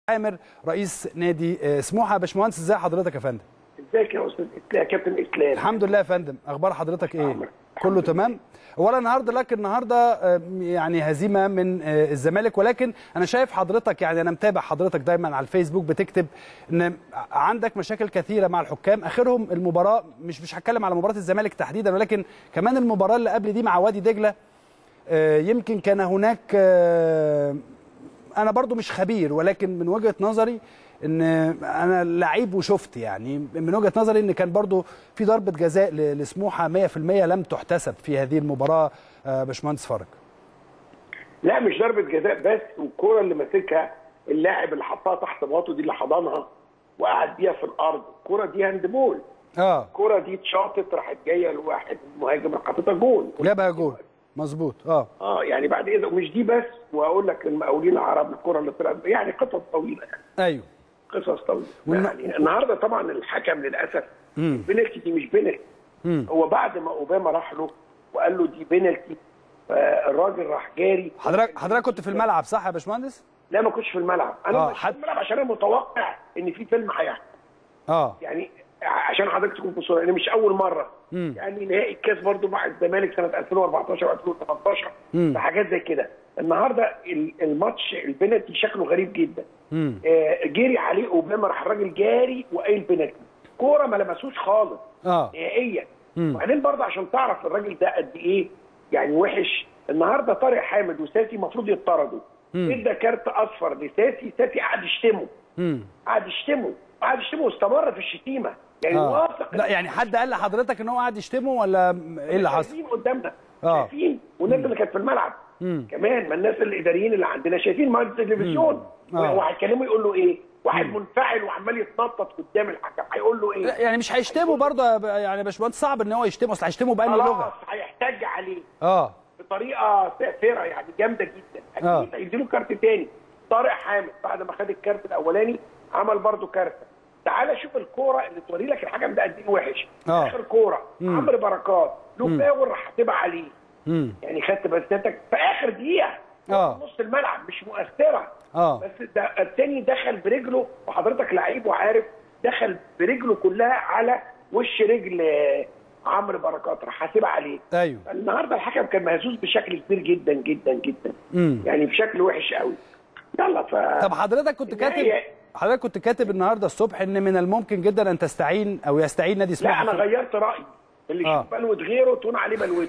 عامر رئيس نادي آه، سموحه باشمهندس ازي حضرتك يا فندم ازيك يا استاذ يا كابتن اسلام الحمد لله يا فندم اخبار حضرتك ايه كله تمام اولا النهارده لك النهارده آه، يعني هزيمه من آه، الزمالك ولكن انا شايف حضرتك يعني انا متابع حضرتك دايما على الفيسبوك بتكتب ان عندك مشاكل كثيره مع الحكام اخرهم المباراه مش مش هتكلم على مباراه الزمالك تحديدا ولكن كمان المباراه اللي قبل دي مع وادي دجله آه، يمكن كان هناك آه، انا برضو مش خبير ولكن من وجهه نظري ان انا لعيب وشفت يعني من وجهه نظري ان كان برضو في ضربه جزاء ل- لسموحه 100% لم تحتسب في هذه المباراه آه، باشمهندس فرج لا مش ضربه جزاء بس والكوره اللي ماسكها اللاعب اللي حطها تحت باطه دي اللي حضنها وقعد بيها في الارض الكوره دي هاند بول اه الكوره دي اتشاطت راحت جايه لواحد المهاجم راح حاططها جول جابها جول مظبوط اه اه يعني بعد اذا ومش دي بس واقول لك المقاولين العرب الكوره اللي طلعت يعني قصص طويله يعني ايوه قصص طويله والم- يعني النهارده طبعا الحكم للاسف بينالتي دي مش بينالتي هو بعد ما اوباما راح له وقال له دي بينالتي فالراجل راح جاري حضرتك حضرتك كنت في الملعب صح يا باشمهندس لا ما كنتش في الملعب انا آه، مش حد- في الملعب عشان انا متوقع ان في فيلم هيحصل اه يعني عشان حضرتك تكون في الصوره يعني مش اول مره يعني نهائي الكاس برضو مع الزمالك سنه 2014 و2018 فحاجات زي كده النهارده ال- الماتش البنالتي شكله غريب جدا آه جري عليه اوباما راح الراجل جاري وقايل بنالتي كوره ما لمسوش خالص اه نهائيا وبعدين برضه عشان تعرف الراجل ده قد ايه يعني وحش النهارده طارق حامد وساسي المفروض يطردوا ادى كارت اصفر لساسي ساسي قعد يشتمه قعد يشتمه قعد يشتمه واستمر في الشتيمه يعني اه واثق لا يعني حد قال لحضرتك ان هو قاعد يشتمه ولا ايه اللي حصل شايفين قدامنا آه. شايفين والناس اللي كانت في الملعب كمان ما الناس الاداريين اللي عندنا شايفين مهندس التلفزيون آه. وهيكلمه يقول له ايه؟ واحد منفعل وعمال يتنطط قدام الحكم هيقول له ايه؟ لا يعني مش هيشتمه برضه يا ب- يعني يا باشمهندس صعب ان هو يشتمه اصل هيشتمه بأنهي خلاص لغه هيحتاج عليه اه بطريقه سافره يعني جامده جدا آه. اكيد هيديله كارت تاني طارق حامد بعد ما خد الكارت الاولاني عمل برضه كارت تعال شوف الكوره اللي توري لك الحكم ده قد ايه وحش آه. اخر كوره عمرو بركات له فاول راح هتبقى عليه امم يعني خدت بساتك في اخر دقيقه آه. في نص الملعب مش مؤثره آه. بس ده الثاني دخل برجله وحضرتك لعيب وعارف دخل برجله كلها على وش رجل آه، عمرو بركات راح هتبقى عليه ايوه النهارده الحكم كان مهزوز بشكل كبير جدا جدا جدا مم. يعني بشكل وحش قوي يلا ف طب حضرتك كنت كاتب النهاية- حضرتك كنت كاتب النهارده الصبح ان من الممكن جدا ان تستعين او يستعين نادي لا سموحه انا في- غيرت رايي اللي آه. يشوف بلوه غيره تهون عليه بلوته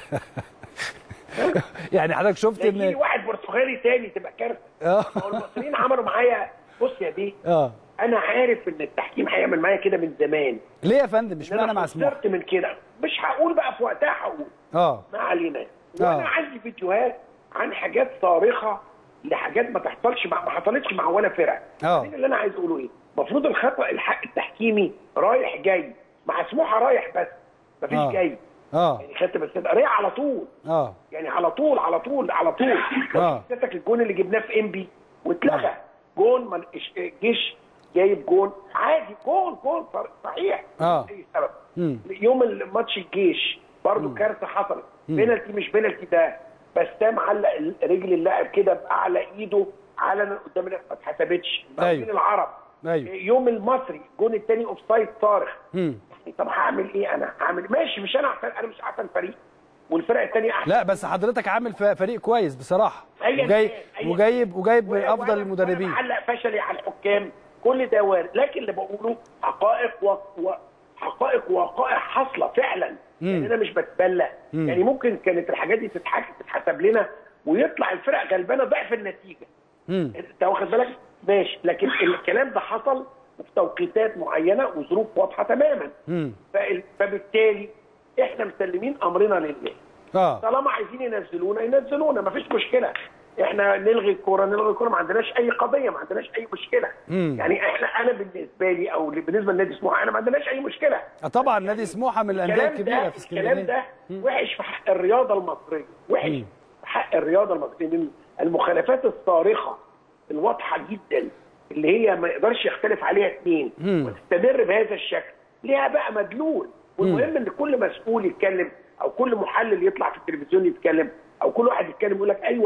يعني حضرتك شفت يجي ان واحد برتغالي تاني تبقى كارثه اه هو المصريين عملوا معايا بص يا بيه اه انا عارف ان التحكيم هيعمل معايا كده من زمان ليه يا فندم مش إن معنى انا مع سموحه خسرت من كده مش هقول بقى في وقتها هقول اه ما علينا وانا آه. عندي فيديوهات عن حاجات صارخه لحاجات ما تحصلش مع ما حصلتش مع ولا فرقه آه. بعدين اللي انا عايز اقوله ايه المفروض الخطا الحق التحكيمي رايح جاي مع سموحه رايح بس مفيش آه. جاي اه يعني خدت بس رايح على طول اه يعني على طول على طول على طول آه. حضرتك الجون اللي جبناه في ام بي واتلغى جون من جيش جايب جون عادي جون جون صحيح آه. اي سبب مم. يوم الماتش الجيش برضه كارثه حصلت بينالتي مش بينالتي ده بسام علق رجل اللاعب كده باعلى ايده علنا قدام الناس ما اتحسبتش أيوة. المقاولين العرب أيوة. يوم المصري الجون الثاني اوف سايد صارخ مم. طب هعمل ايه انا؟ هعمل ماشي مش انا احسن انا مش احسن فريق والفرق الثانيه احسن لا بس حضرتك عامل ف- فريق كويس بصراحه أيا وجاي كان، أيا وجايب وجايب و- افضل وأنا- المدربين وأنا معلق فشلي على الحكام كل ده وارد لكن اللي بقوله حقائق و... و... حقائق ووقائع حاصله فعلا يعني انا مش بتبلى يعني ممكن كانت الحاجات دي تتحك... تتحسب لنا ويطلع الفرق غلبانه ضعف النتيجه مم. انت واخد بالك ماشي لكن الكلام ده حصل في توقيتات معينه وظروف واضحه تماما مم. فال- فبالتالي احنا مسلمين امرنا لله اه طالما عايزين ينزلونا ينزلونا مفيش مشكله احنا نلغي الكوره نلغي الكوره ما عندناش اي قضيه ما عندناش اي مشكله مم. يعني احنا انا بالنسبه لي او بالنسبه لنادي سموحه انا ما عندناش اي مشكله آه طبعا نادي سموحه من الانديه الكلام الكبيره ده في الكلام اسكندريه ده وحش في حق الرياضه المصريه وحش مم. في حق الرياضه المصريه لأن المخالفات الصارخه الواضحه جدا اللي هي ما يقدرش يختلف عليها اثنين مم. وتستمر بهذا الشكل ليها بقى مدلول والمهم ان كل مسؤول يتكلم او كل محلل يطلع في التلفزيون يتكلم او كل واحد يتكلم يقول لك ايوه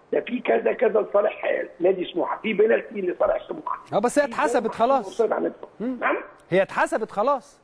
ده في كذا كذا لصالح نادي سموحه في بينالتي لصالح سموحه اه بس هي اتحسبت خلاص أوفسايد عن الفرق. نعم هي اتحسبت خلاص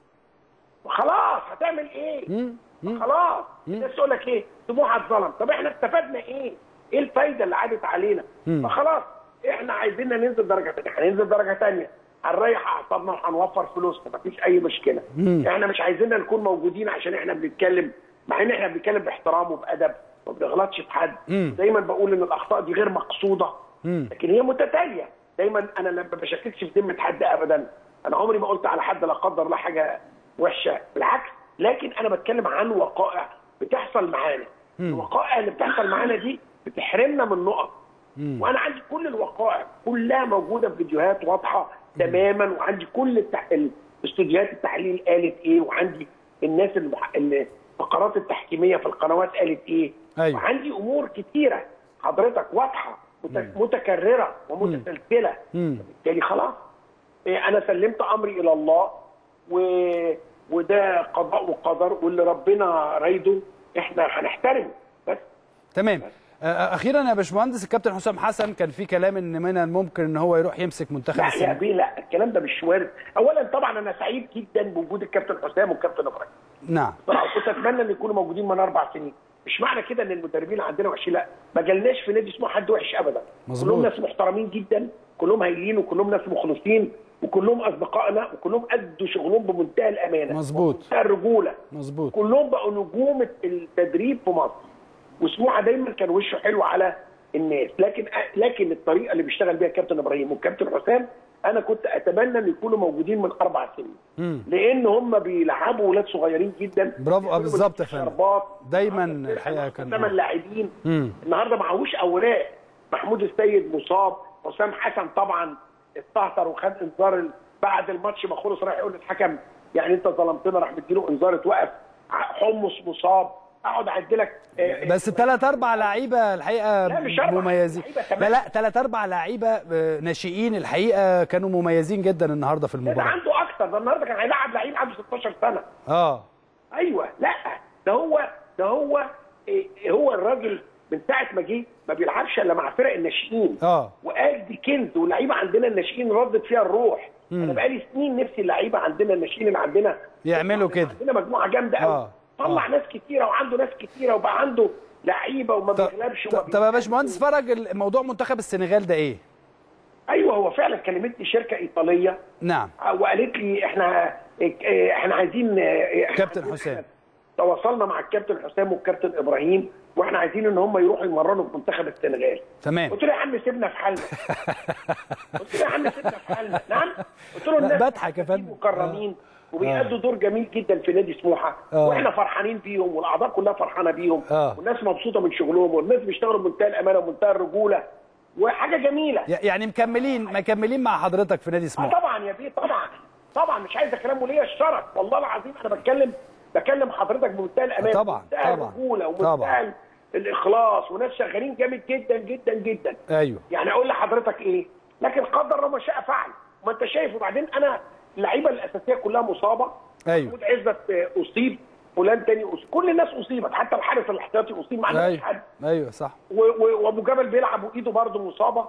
خلاص هتعمل ايه؟ خلاص الناس تقول لك ايه؟ سموحه اتظلم طب احنا استفدنا ايه؟ ايه الفايده اللي عادت علينا؟ فخلاص احنا عايزين ننزل درجه ثانيه هننزل درجه ثانيه هنريح اعصابنا وهنوفر فلوسنا مفيش اي مشكله احنا مش عايزيننا نكون موجودين عشان احنا بنتكلم مع ان احنا بنتكلم باحترام وبادب ما بنغلطش في حد دايما بقول ان الاخطاء دي غير مقصوده لكن هي متتاليه دايما انا ما بشككش في ذمه حد ابدا انا عمري ما قلت على حد لا قدر الله حاجه وحشه بالعكس لكن انا بتكلم عن وقائع بتحصل معانا الوقائع اللي بتحصل معانا دي بتحرمنا من نقط وانا عندي كل الوقائع كلها موجوده في فيديوهات واضحه تماما وعندي كل التح... استوديوهات التحليل قالت ايه وعندي الناس المح... الفقرات التحكيميه في القنوات قالت ايه أيوة. وعندي امور كتيره حضرتك واضحه مت... متكرره ومتسلسله بالتالي خلاص إيه انا سلمت امري الى الله و... وده قضاء وقدر واللي ربنا رايده احنا هنحترمه بس تمام آه، اخيرا يا باشمهندس الكابتن حسام حسن كان في كلام ان من الممكن ان هو يروح يمسك منتخب لا يا السنغال بيه لا الكلام ده مش وارد اولا طبعا انا سعيد جدا بوجود الكابتن حسام والكابتن ابراهيم نعم بصراحه كنت اتمنى ان يكونوا موجودين من اربع سنين مش معنى كده ان المدربين عندنا وحشين لا ما جالناش في نادي اسمه حد وحش ابدا مظبوط. كلهم ناس محترمين جدا كلهم هايلين وكلهم ناس مخلصين وكلهم اصدقائنا وكلهم ادوا شغلهم بمنتهى الامانه مظبوط. ومنتهى الرجوله مظبوط كلهم بقوا نجوم التدريب في مصر وسموحه دايما كان وشه حلو على الناس لكن لكن الطريقه اللي بيشتغل بيها الكابتن ابراهيم والكابتن حسام انا كنت اتمنى ان يكونوا موجودين من اربع سنين لان هم بيلعبوا ولاد صغيرين جدا برافو، آه، بالظبط يا فندم. شربات دايما الحقيقه كان ثمان لاعبين مم. النهارده معهوش اوراق محمود السيد مصاب حسام حسن طبعا استهتر وخد انذار ال- بعد الماتش ما خلص راح يقول للحكم يعني انت ظلمتنا راح مديله انذار اتوقف حمص مصاب اقعد اعد لك آه، بس ثلاث اربع لعيبه الحقيقه لا، مش أربع، مميزين لعيبة كمان. لا لا ثلاث اربع لعيبه آه، ناشئين الحقيقه كانوا مميزين جدا النهارده في ده, ده المباراه عنده اكتر ده النهارده كان هيلاعب لعيب عنده 16 سنه اه ايوه لا ده هو ده هو إيه، هو الراجل من ساعه ما جه ما بيلعبش الا مع فرق الناشئين اه وقال دي كنز واللعيبه عندنا الناشئين ردت فيها الروح انا بقالي سنين نفسي اللعيبه عندنا الناشئين اللي عندنا يعملوا كده. عندنا مجموعه جامده قوي آه. طلع آه. ناس كتيره وعنده ناس كتيره وبقى عنده لعيبه وما طب بيغلبش وما طب- طب يا باشمهندس فرج الموضوع منتخب السنغال ده ايه؟ ايوه هو فعلا كلمتني شركه ايطاليه نعم وقالت لي احنا احنا عايزين إحنا كابتن عايزين- حسام. تواصلنا مع الكابتن حسام والكابتن ابراهيم واحنا عايزين ان هم يروحوا يمرنوا في منتخب السنغال تمام قلت له يا عم سيبنا في حالنا قلت له يا عم سيبنا في حالنا نعم قلت له الناس بضحك يا فندم. مكرمين وبيأدوا دور جميل جدا في نادي سموحه آه. واحنا فرحانين بيهم والاعضاء كلها فرحانه بيهم آه. والناس مبسوطه من شغلهم والناس بيشتغلوا بمنتهى الامانه ومنتهى الرجوله وحاجه جميله ي- يعني مكملين مكملين مع حضرتك في نادي اه سموحه طبعا يا بيه طبعا طبعا مش عايز كلام وليا الشرف والله العظيم انا بتكلم بكلم حضرتك بمنتهى الامان طبعا، ومنتهى طبعا، الرجوله طبعا. ومنتهى الاخلاص وناس شغالين جامد جدا جدا جدا ايوه يعني اقول لحضرتك ايه لكن قدر الله ما شاء فعل ما انت شايف وبعدين انا اللعيبه الاساسيه كلها مصابه ايوه محمود عزت آه، اصيب فلان تاني أصيب. كل الناس اصيبت حتى الحارس الاحتياطي اصيب ما عندناش ايوه حد ايوه صح و- و- وابو جبل بيلعب وايده برضه مصابه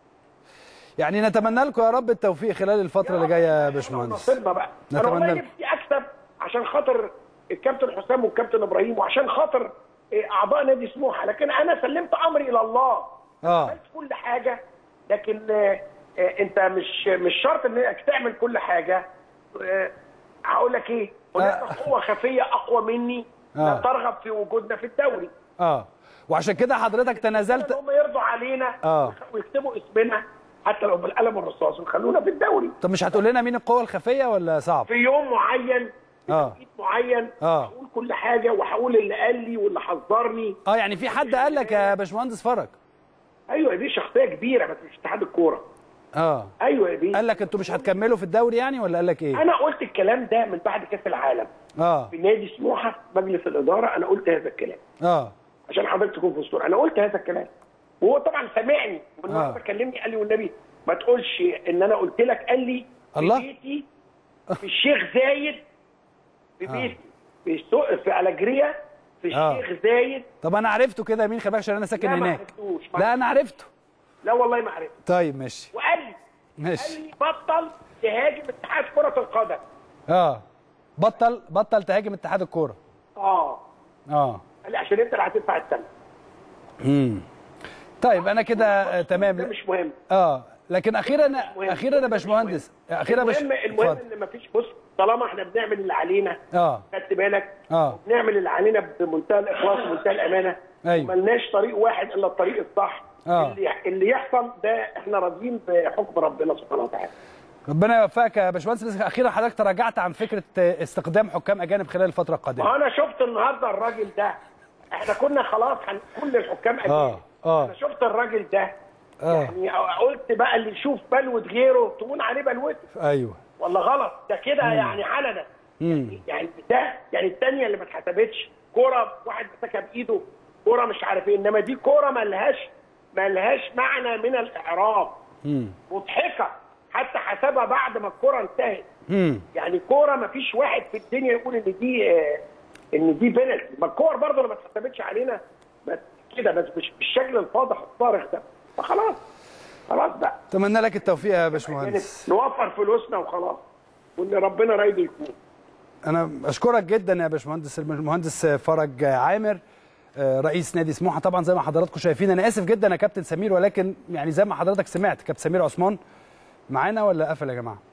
يعني نتمنى لكم يا رب التوفيق خلال الفتره اللي جايه يا باشمهندس نصيبنا بقى انا نتمنى والله لكم. نفسي اكسب عشان خاطر الكابتن حسام والكابتن ابراهيم وعشان خاطر إيه، اعضاء نادي سموحه لكن انا سلمت امري الى الله اه عملت كل حاجه لكن آه، آه، انت مش مش شرط انك تعمل كل حاجه آه، هقول لك ايه هناك آه. قوه خفيه اقوى مني لا آه. ترغب في وجودنا في الدوري اه وعشان كده حضرتك ان تنازلت هم يرضوا علينا آه. ويكتبوا اسمنا حتى لو بالقلم الرصاص ويخلونا في الدوري طب مش هتقول لنا مين القوه الخفيه ولا صعب في يوم معين في آه. توقيت معين آه. هقول كل حاجه وهقول اللي قال لي واللي حذرني اه يعني في حد قال لك يا باشمهندس فرج ايوه دي شخصيه كبيره بس مش اتحاد الكوره اه ايوه يا بيه قال لك انتوا مش هتكملوا في الدوري يعني ولا قال لك ايه انا قلت الكلام ده من بعد كاس العالم اه في نادي سموحه في مجلس الاداره انا قلت هذا الكلام اه عشان حضرتك تكون في الصوره انا قلت هذا الكلام وهو طبعا سمعني والنهارده آه. كلمني قال لي والنبي ما تقولش ان انا قلت لك قال لي الله. في بيتي في الشيخ زايد في بيتي في السوق في ألاجريا في آه. الشيخ زايد طب انا عرفته كده مين خلي بالك عشان انا ساكن لا ما هناك عرفتوش لا انا عرفته لا والله ما عرفت طيب ماشي وقال لي قال ماشي لي بطل تهاجم اتحاد كره القدم اه بطل بطل تهاجم اتحاد الكوره اه اه قال لي عشان انت اللي هتدفع الثمن امم طيب انا كده آه، ده تمام مش مهم اه لكن اخيرا مهم. اخيرا يا باشمهندس اخيرا يا باش المهم المهم اتفضل. ان مفيش بص طالما احنا بنعمل اللي علينا اه خدت بالك اه نعمل اللي علينا بمنتهى الاخلاص ومنتهى الامانه أيوة. ملناش طريق واحد الا الطريق الصح آه. اللي اللي يحصل ده احنا راضيين بحكم ربنا سبحانه وتعالى ربنا يوفقك يا باشمهندس بس اخيرا حضرتك تراجعت عن فكره آه، استخدام حكام اجانب خلال الفتره القادمه ما انا شفت النهارده الراجل ده احنا كنا خلاص هن... كل الحكام اه اجانب اه انا شفت الراجل ده اه يعني قلت بقى اللي يشوف بلوة غيره تقول عليه بلوته ايوه ولا غلط ده كده يعني علنا امم يعني ده يعني الثانيه اللي ما اتحسبتش كوره واحد مسكها بايده كوره مش عارف ايه انما دي كوره ملهاش ملهاش معنى من الاعراب امم مضحكه حتى حسبها بعد ما الكوره انتهت امم يعني كوره ما فيش واحد في الدنيا يقول ان دي آه، ان دي بينالتي ما الكور برضه اللي ما اتحسبتش علينا بس كده بس مش بالشكل الفاضح الصارخ ده فخلاص خلاص بقى اتمنى لك التوفيق يا باشمهندس يعني نوفر فلوسنا وخلاص وان ربنا رايده يكون انا اشكرك جدا يا باشمهندس المهندس فرج عامر آه، رئيس نادي سموحه طبعا زي ما حضراتكم شايفين انا اسف جدا يا كابتن سمير ولكن يعني زي ما حضرتك سمعت كابتن سمير عثمان معانا ولا قفل يا جماعه